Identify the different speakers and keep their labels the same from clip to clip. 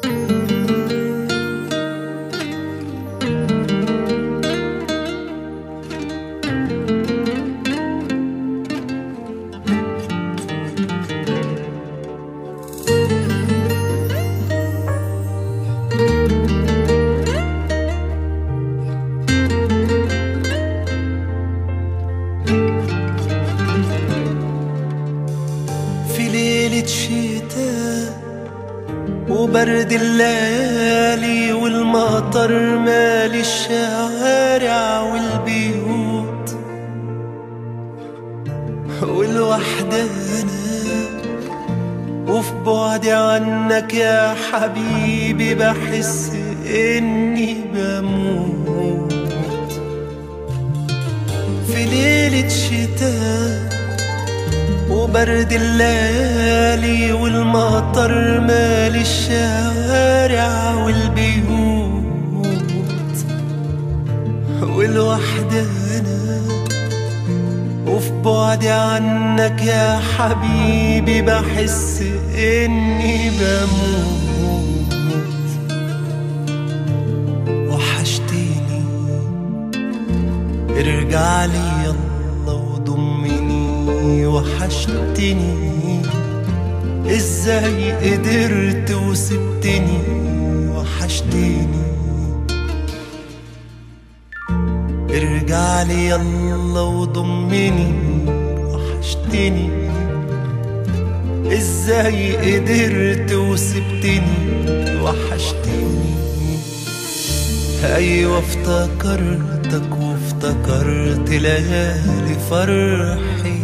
Speaker 1: في ليلة شتاء وبرد الليالي والمطر مالي الشوارع والبيوت والوحدة أنا وفي بعدي عنك يا حبيبي بحس إني بموت في ليلة شتاء وبرد الليالي والمطر مالي الشوارع والبيوت والوحدة أنا وفي بعدي عنك يا حبيبي بحس إني بموت وحشتيني ارجع لي يلا وضمني وحشتني ازاي قدرت وسبتني وحشتني ارجع لي يلا وضمني وحشتني ازاي قدرت وسبتني وحشتني ايوه افتكرتك وافتكرت ليالي فرحي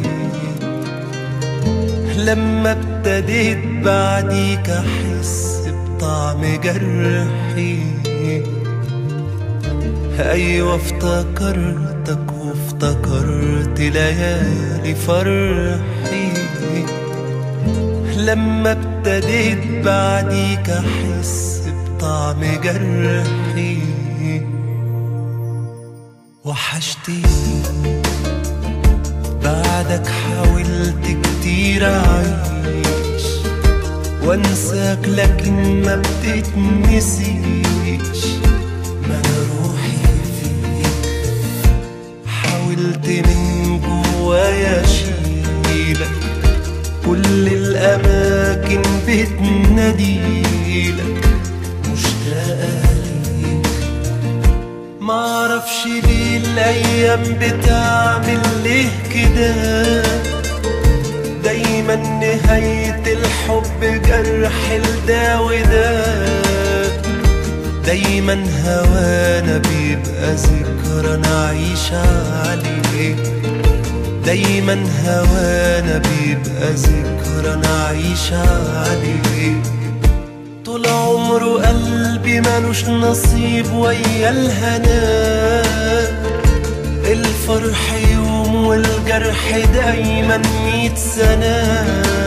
Speaker 1: لما ابتديت بعديك احس بطعم جرحي ايوه افتكرتك وافتكرت ليالي فرحي لما ابتديت بعديك احس بطعم جرحي وحشتيني بعدك حاولت كتير اعيش وانساك لكن ما بتتنسيش ما انا روحي فيك حاولت من جوايا اشيلك كل الاماكن بتناديلك مشتاقه ليك معرفش ليه الايام بتعمل ليه كده دايما نهاية الحب جرح الدا وده دايما هوانا بيبقى ذكرى نعيش عليه دايما هوانا بيبقى ذكرى نعيش عليه طول عمره قلبي ملوش نصيب ويا الهنا الفرح يوم والجرح دايما ميت سنة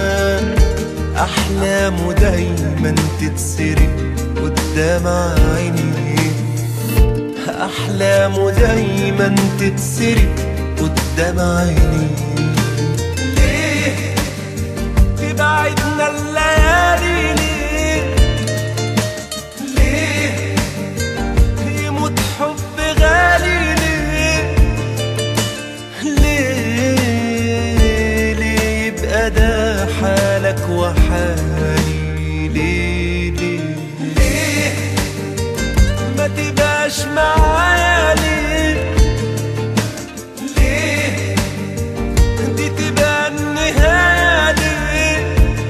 Speaker 1: أحلامه دايما تتسرق قدام عيني أحلامه دايما تتسرق قدام عيني ليه تبعدنا الليالي ليه ليه يموت حب غالي ليه ليه ليه يبقى ده حالك وحالي ليه ليه ليه ما تبقاش معايا ليه ليه دي تبقى النهاية ليه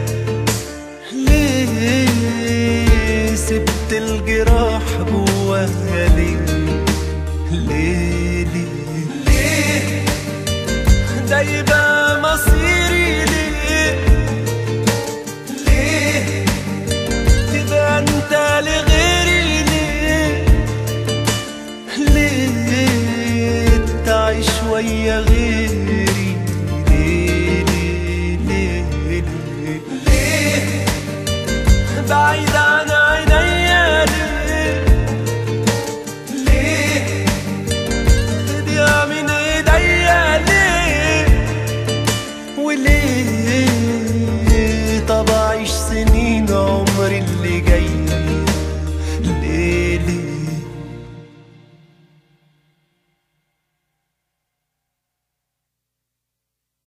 Speaker 1: ليه سبت الجراح جوايا ليه ليه ليه ليه ده يبقى مصيري ليه ليه تبقى انت لغيري ليه ليه تعيش ويا غيري ليه ليه ليه ليه ليه بعيد عن عيني